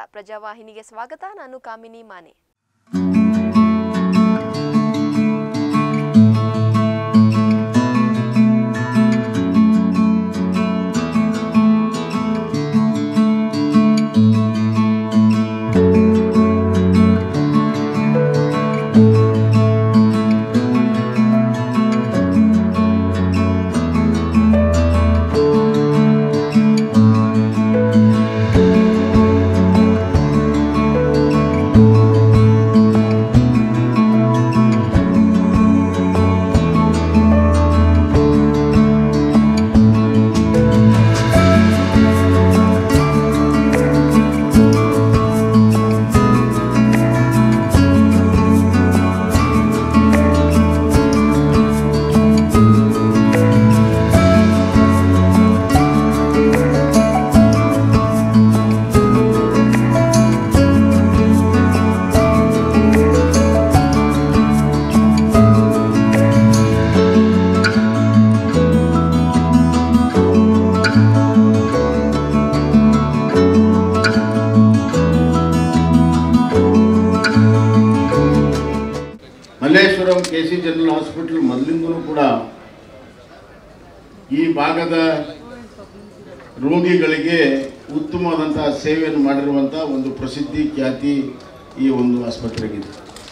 ಪ್ರಜಾವಾಹಿನಿಗೆ ಸ್ವಾಗತ ನಾನು Kamini Mane Malleshwaram K C general hospital ಮೊದಲಿಂದಲೂ ಕೂಡ ಈ ಭಾಗದ ರೋಗಿಗಳಿಗೆ ಉತ್ತಮವಾದಂತಹ ಸೇವೆಯನ್ನು ಮಾಡಿರುವಂಥ ಒಂದು ಪ್ರಸಿದ್ಧಿ ಖ್ಯಾತಿ ಈ ಒಂದು ಆಸ್ಪತ್ರೆಗಿದೆ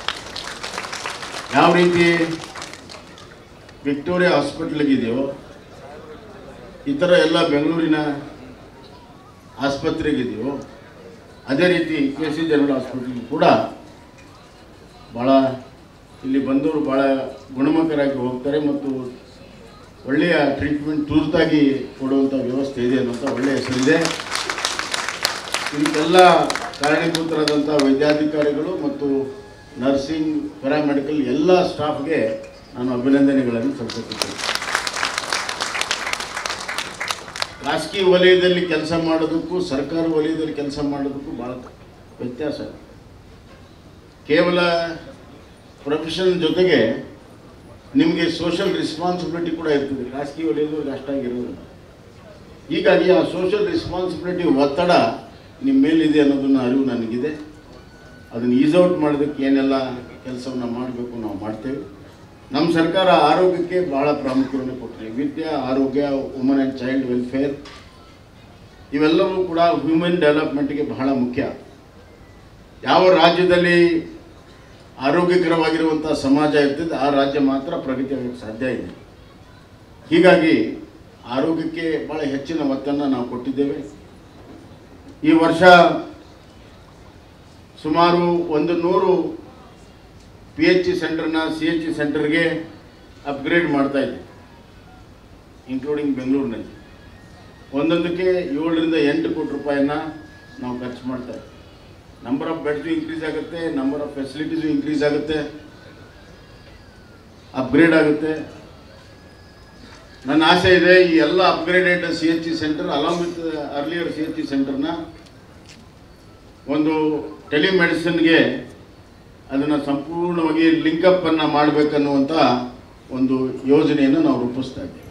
ಯಾವ ರೀತಿ ವಿಕ್ಟೋರಿಯಾ ಹಾಸ್ಪಿಟ್ಲಿಗಿದೆಯೋ ಈ ಥರ ಎಲ್ಲ ಬೆಂಗಳೂರಿನ ಆಸ್ಪತ್ರೆಗಿದೆಯೋ ಅದೇ ರೀತಿ ಕೆ ಸಿ ಜನರಲ್ ಹಾಸ್ಪಿಟಲ್ ಕೂಡ ಭಾಳ ಇಲ್ಲಿ ಬಂದವರು ಭಾಳ ಗುಣಮುಖರಾಗಿ ಹೋಗ್ತಾರೆ ಮತ್ತು ಒಳ್ಳೆಯ ಟ್ರೀಟ್ಮೆಂಟ್ ತುರ್ತಾಗಿ ಕೊಡುವಂಥ ವ್ಯವಸ್ಥೆ ಇದೆ ಅನ್ನೋಂಥ ಒಳ್ಳೆಯ ಹೆಸರಿದೆ ಇದಕ್ಕೆಲ್ಲ ಕಾರಣೀಭೂತರಾದಂಥ ವೈದ್ಯಾಧಿಕಾರಿಗಳು ಮತ್ತು ನರ್ಸಿಂಗ್ ಪ್ಯಾರಾಮೆಡಿಕಲ್ ಎಲ್ಲ ಸ್ಟಾಫ್ಗೆ ನಾನು ಅಭಿನಂದನೆಗಳನ್ನು ಸಲ್ಲಿಸುತ್ತೇನೆ ಖಾಸಗಿ ವಲಯದಲ್ಲಿ ಕೆಲಸ ಮಾಡೋದಕ್ಕೂ ಸರ್ಕಾರ ವಲಯದಲ್ಲಿ ಕೆಲಸ ಮಾಡೋದಕ್ಕೂ ಭಾಳ ವ್ಯತ್ಯಾಸ ಇದೆ. ಕೇವಲ ಪ್ರೊಫೆಷನ್ ಜೊತೆಗೆ ನಿಮಗೆ ಸೋಷಲ್ ರೆಸ್ಪಾನ್ಸಿಬಿಲಿಟಿ ಕೂಡ ಇರ್ತದೆ ಖಾಸಗಿ ವಲಯದವ್ರಿಗೆ ಅಷ್ಟಾಗಿರೋದಿಲ್ಲ ಹೀಗಾಗಿ ಆ ಸೋಷಲ್ ರೆಸ್ಪಾನ್ಸಿಬಿಲಿಟಿ ಒತ್ತಡ ನಿಮ್ಮ ಮೇಲಿದೆ ಅನ್ನೋದನ್ನ ಅರಿವು ನನಗಿದೆ ಅದನ್ನು ಈಸ್ ಔಟ್ ಮಾಡೋದಕ್ಕೆ ಏನೆಲ್ಲ ಕೆಲಸವನ್ನು ಮಾಡಬೇಕು ನಾವು ಮಾಡ್ತೇವೆ ನಮ್ಮ ಸರ್ಕಾರ ಆರೋಗ್ಯಕ್ಕೆ ಬಹಳ ಪ್ರಾಮುಖ್ಯವನ್ನು ಕೊಟ್ಟಿದೆ ವಿದ್ಯೆ ಆರೋಗ್ಯ ವುಮನ್ ಆ್ಯಂಡ್ ಚೈಲ್ಡ್ ವೆಲ್ಫೇರ್ ಇವೆಲ್ಲವೂ ಕೂಡ ಹ್ಯೂಮನ್ ಡೆವಲಪ್ಮೆಂಟ್ಗೆ ಬಹಳ ಮುಖ್ಯ ಯಾವ ರಾಜ್ಯದಲ್ಲಿ ಆರೋಗ್ಯಕರವಾಗಿರುವಂಥ ಸಮಾಜ ಇರ್ತದೆ ಆ ರಾಜ್ಯ ಮಾತ್ರ ಪ್ರಗತಿ ಆಗಕ್ಕೆ ಸಾಧ್ಯ ಇದೆ ಹೀಗಾಗಿ ಆರೋಗ್ಯಕ್ಕೆ ಭಾಳ ಹೆಚ್ಚಿನ ಒತ್ತನ್ನು ನಾವು ಕೊಟ್ಟಿದ್ದೇವೆ ಈ ವರ್ಷ ಸುಮಾರು ಒಂದು ನೂರು ಪಿ ಎಚ್ ಇ ಸೆಂಟರ್ನ ಸಿ ಎಚ್ ಇ ಸೆಂಟರ್ಗೆ ಅಪ್ಗ್ರೇಡ್ ಮಾಡ್ತಾ ಇದೆ ಇನ್ಕ್ಲೂಡಿಂಗ್ ಬೆಂಗಳೂರಿನಲ್ಲಿ ಒಂದೊಂದಕ್ಕೆ ಏಳರಿಂದ ಎಂಟು ಕೋಟಿ ರೂಪಾಯಿನ ನಾವು ಖರ್ಚು ಮಾಡ್ತಾ ಇದ್ದೀವಿ ನಂಬರ್ ಆಫ್ ಬೆಡ್ಸು ಇನ್ಕ್ರೀಸ್ ಆಗುತ್ತೆ ನಂಬರ್ ಆಫ್ ಫೆಸಿಲಿಟೀಸು ಇನ್ಕ್ರೀಸ್ ಆಗುತ್ತೆ ಅಪ್ಗ್ರೇಡ್ ಆಗುತ್ತೆ ನನ್ನ ಆಸೆ ಇದೆ ಈ ಎಲ್ಲ upgraded C H E centre along with earlier C H E ಸೆಂಟರ್ನ ಒಂದು ಟೆಲಿಮೆಡಿಸಿನ್ಗೆ ಅದನ್ನು ಸಂಪೂರ್ಣವಾಗಿ ಲಿಂಕಪ್ ಅನ್ನು ಮಾಡಬೇಕನ್ನುವಂಥ ಒಂದು ಯೋಜನೆಯನ್ನು ನಾವು ರೂಪಿಸ್ತಾ ಇದ್ದೇವೆ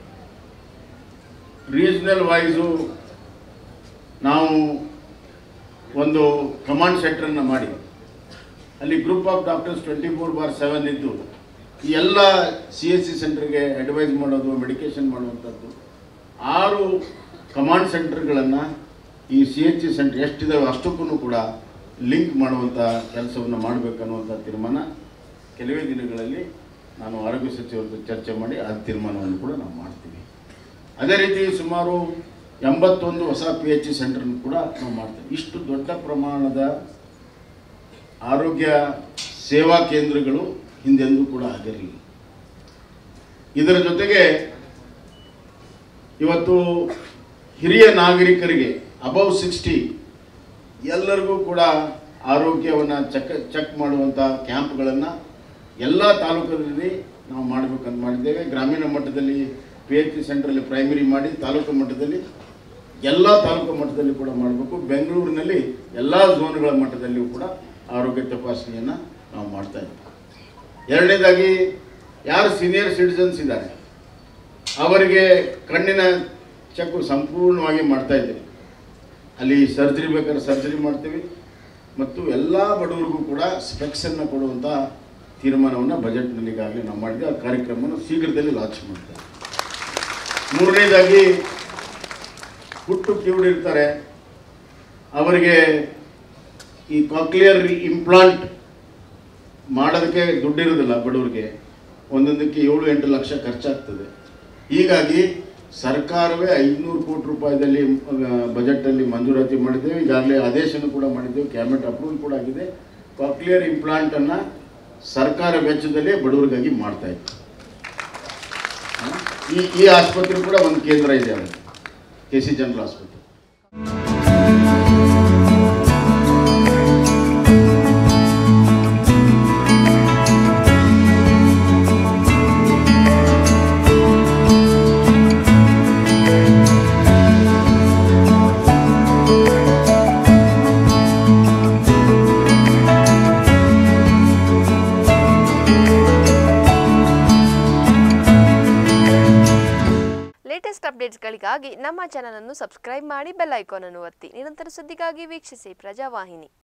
ರೀಜ್ನಲ್ ವೈಸು ನಾವು ಒಂದು ಕಮಾಂಡ್ ಸೆಂಟರನ್ನು ಮಾಡಿ ಅಲ್ಲಿ group of doctors twenty four by seven ಇದ್ದು ಈ ಎಲ್ಲ ಸಿ ಎಸ್ ಸಿ ಸೆಂಟರ್ಗೆ ಅಡ್ವೈಸ್ ಮಾಡೋದು ಮೆಡಿಕೇಷನ್ ಮಾಡುವಂಥದ್ದು ಆರು ಕಮಾಂಡ್ ಸೆಂಟರ್ಗಳನ್ನು ಈ ಸಿ ಎಚ್ ಸಿ ಸೆಂಟರ್ ಎಷ್ಟಿದಾವೆ ಅಷ್ಟಕ್ಕೂ ಕೂಡ ಲಿಂಕ್ ಮಾಡುವಂಥ ಕೆಲಸವನ್ನು ಮಾಡಬೇಕನ್ನುವಂಥ ತೀರ್ಮಾನ ಕೆಲವೇ ದಿನಗಳಲ್ಲಿ ನಾನು ಆರೋಗ್ಯ ಸಚಿವರ ಜೊತೆ ಚರ್ಚೆ ಮಾಡಿ ಆ ತೀರ್ಮಾನವನ್ನು ಕೂಡ ನಾವು ಮಾಡ್ತೀವಿ ಅದೇ ರೀತಿ ಸುಮಾರು ಎಂಬತ್ತೊಂದು ಹೊಸ ಪಿ ಎಚ್ ಸಿ ಸೆಂಟರ್ನ ಕೂಡ ನಾವು ಮಾಡ್ತೇವೆ ಇಷ್ಟು ದೊಡ್ಡ ಪ್ರಮಾಣದ ಆರೋಗ್ಯ ಸೇವಾ ಕೇಂದ್ರಗಳು ಹಿಂದೆಂದೂ ಕೂಡ ಆಗಿರಲಿಲ್ಲ ಇದರ ಜೊತೆಗೆ ಇವತ್ತು ಹಿರಿಯ ನಾಗರಿಕರಿಗೆ ಅಬೌವ್ ಸಿಕ್ಸ್ಟಿ ಎಲ್ಲರಿಗೂ ಕೂಡ ಆರೋಗ್ಯವನ್ನು ಚೆಕ್ ಚೆಕ್ ಮಾಡುವಂಥ ಕ್ಯಾಂಪ್ಗಳನ್ನು ಎಲ್ಲ ತಾಲೂಕಲ್ಲಿ ನಾವು ಮಾಡಬೇಕಂತ ಮಾಡಿದ್ದೇವೆ ಗ್ರಾಮೀಣ ಮಟ್ಟದಲ್ಲಿ ಪಿ ಎಚ್ ಸಿ ಸೆಂಟ್ರಲ್ಲಿ ಪ್ರೈಮರಿ ಮಾಡಿ ತಾಲೂಕು ಮಟ್ಟದಲ್ಲಿ ಎಲ್ಲ ತಾಲೂಕು ಮಟ್ಟದಲ್ಲಿ ಕೂಡ ಮಾಡಬೇಕು ಬೆಂಗಳೂರಿನಲ್ಲಿ ಎಲ್ಲ ಝೋನ್ಗಳ ಮಟ್ಟದಲ್ಲಿಯೂ ಕೂಡ ಆರೋಗ್ಯ ತಪಾಸಣೆಯನ್ನು ನಾವು ಮಾಡ್ತಾ ಇದ್ದೀವಿ ಎರಡನೇದಾಗಿ ಯಾರು ಸೀನಿಯರ್ ಸಿಟಿಸನ್ಸ್ ಇದ್ದಾರೆ ಅವರಿಗೆ ಕಣ್ಣಿನ ಚೆಕ್ ಸಂಪೂರ್ಣವಾಗಿ ಮಾಡ್ತಾ ಇದ್ದೀವಿ ಅಲ್ಲಿ ಸರ್ಜರಿ ಬೇಕಾದ್ರೆ ಸರ್ಜರಿ ಮಾಡ್ತೀವಿ ಮತ್ತು ಎಲ್ಲ ಬಡವರಿಗೂ ಕೂಡ ಸ್ಪೆಕ್ಸನ್ನು ಕೊಡುವಂಥ ತೀರ್ಮಾನವನ್ನು ಬಜೆಟ್ನಲ್ಲಿ ಈಗಾಗಲೇ ನಾವು ಮಾಡಿದ್ವಿ ಆ ಕಾರ್ಯಕ್ರಮವನ್ನು ಶೀಘ್ರದಲ್ಲಿ ಲಾಂಚ್ ಮಾಡ್ತೇವೆ ಮೂರನೇದಾಗಿ ಹುಟ್ಟು ಕಿವುಡಿರ್ತಾರೆ ಅವರಿಗೆ ಈ ಕಾಕ್ಲಿಯರ್ ಇಂಪ್ಲಾಂಟ್ ಮಾಡೋದಕ್ಕೆ ದುಡ್ಡಿರೋದಿಲ್ಲ ಬಡವರಿಗೆ ಒಂದೊಂದಕ್ಕೆ ಏಳು ಎಂಟು ಲಕ್ಷ ಖರ್ಚಾಗ್ತದೆ ಹೀಗಾಗಿ ಸರ್ಕಾರವೇ ಐದುನೂರು ಕೋಟಿ ರೂಪಾಯಿದಲ್ಲಿ ಬಜೆಟಲ್ಲಿ ಮಂಜೂರಾತಿ ಮಾಡಿದ್ದೇವೆ ಈಗಾಗಲೇ ಆದೇಶನೂ ಕೂಡ ಮಾಡಿದ್ದೇವೆ ಕ್ಯಾಬಿನೆಟ್ ಅಪ್ರೂವಲ್ ಕೂಡ ಆಗಿದೆ ಕಾಕ್ಲಿಯರ್ ಇಂಪ್ಲಾಂಟನ್ನು ಸರ್ಕಾರ ವೆಚ್ಚದಲ್ಲೇ ಬಡವರಿಗಾಗಿ ಮಾಡ್ತಾ ಇತ್ತು ಈ ಈ ಆಸ್ಪತ್ರೆ ಕೂಡ ಒಂದು ಕೇಂದ್ರ ಇದೆ ಅಲ್ಲಿ ಕೆ ಸಿ ಜನರಲ್ ಆಸ್ಪತ್ರೆ ಲೇಟೆಸ್ಟ್ ಅಪ್ಡೇಟ್ಸ್ಗಳಿಗಾಗಿ ನಮ್ಮ ಚಾನಲ್ ಅನ್ನು ಸಬ್ಸ್ಕ್ರೈಬ್ ಮಾಡಿ ಬೆಲ್ ಐಕಾನ್ ಅನ್ನು ಒತ್ತಿ ನಿರಂತರ ಸುದ್ದಿಗಾಗಿ ವೀಕ್ಷಿಸಿ ಪ್ರಜಾವಾಹಿನಿ